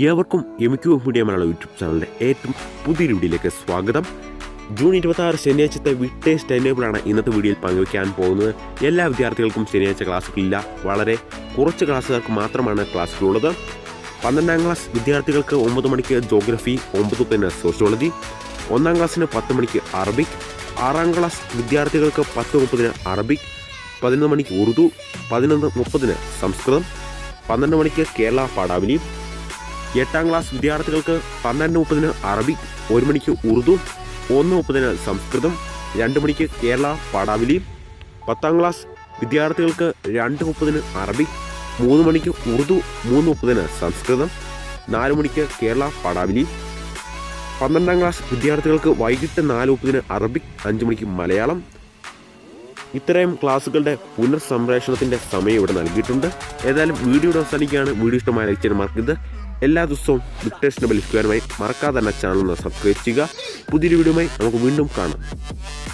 ഏവർക്കും എമിക്യു media Malayalam YouTube ചാനലിൻ്റെ ഏറ്റവും പുതിയൊരു വീഡിയോയിലേക്ക് സ്വാഗതം ജൂൺ ഇരുപത്തി ആറ് ശനിയാഴ്ചത്തെ വിട്ടേഴ്സ് ടൈംടേബിളാണ് ഇന്നത്തെ വീഡിയോയിൽ പങ്കുവയ്ക്കാൻ പോകുന്നത് എല്ലാ വിദ്യാർത്ഥികൾക്കും ശനിയാഴ്ച ക്ലാസ്സുകളില്ല വളരെ കുറച്ച് ക്ലാസ്സുകാർക്ക് മാത്രമാണ് ക്ലാസ്സുകളുള്ളത് പന്ത്രണ്ടാം ക്ലാസ് വിദ്യാർത്ഥികൾക്ക് ഒമ്പത് മണിക്ക് ജോഗ്രഫി ഒമ്പത് മുപ്പതിന് സോഷ്യോളജി ഒന്നാം ക്ലാസ്സിന് പത്ത് മണിക്ക് അറബിക് ആറാം ക്ലാസ് വിദ്യാർത്ഥികൾക്ക് പത്ത് മുപ്പതിന് അറബിക് പതിനൊന്ന് മണിക്ക് ഉറുദു പതിനൊന്ന് മുപ്പതിന് സംസ്കൃതം പന്ത്രണ്ട് മണിക്ക് കേരള പാഠാവലി എട്ടാം ക്ലാസ് വിദ്യാർത്ഥികൾക്ക് പന്ത്രണ്ട് മുപ്പതിന് അറബിക് ഒരു മണിക്ക് ഉറുദു ഒന്ന് മുപ്പതിന് സംസ്കൃതം രണ്ട് മണിക്ക് കേരള പാഠാവലി പത്താം ക്ലാസ് വിദ്യാർത്ഥികൾക്ക് രണ്ട് മുപ്പതിന് അറബിക് മൂന്ന് മണിക്ക് ഉറുദു മൂന്ന് മുപ്പതിന് സംസ്കൃതം നാല് മണിക്ക് കേരള പാഠാവലി പന്ത്രണ്ടാം ക്ലാസ് വിദ്യാർത്ഥികൾക്ക് വൈകിട്ട് നാല് മുപ്പതിന് അറബിക് അഞ്ച് മണിക്ക് മലയാളം ഇത്രയും ക്ലാസ്സുകളുടെ പുനർസംപ്രേഷണത്തിന്റെ സമയം ഇവിടെ നൽകിയിട്ടുണ്ട് ഏതായാലും വീഡിയോയുടെ അവസാനിക്കുകയാണ് വീഡിയോ ഇഷ്ടമായ ലൈക്ക് ചെയ്യാൻ മറക്കരുത് എല്ലാ ദിവസവും വിക്ടേഴ്സിന്റെ ലഭിക്കുവാനുമായി മറക്കാതെ തന്നെ ചാനൽ ഒന്ന് സബ്സ്ക്രൈബ് ചെയ്യുക പുതിയൊരു വീഡിയോയുമായി നമുക്ക് വീണ്ടും കാണാം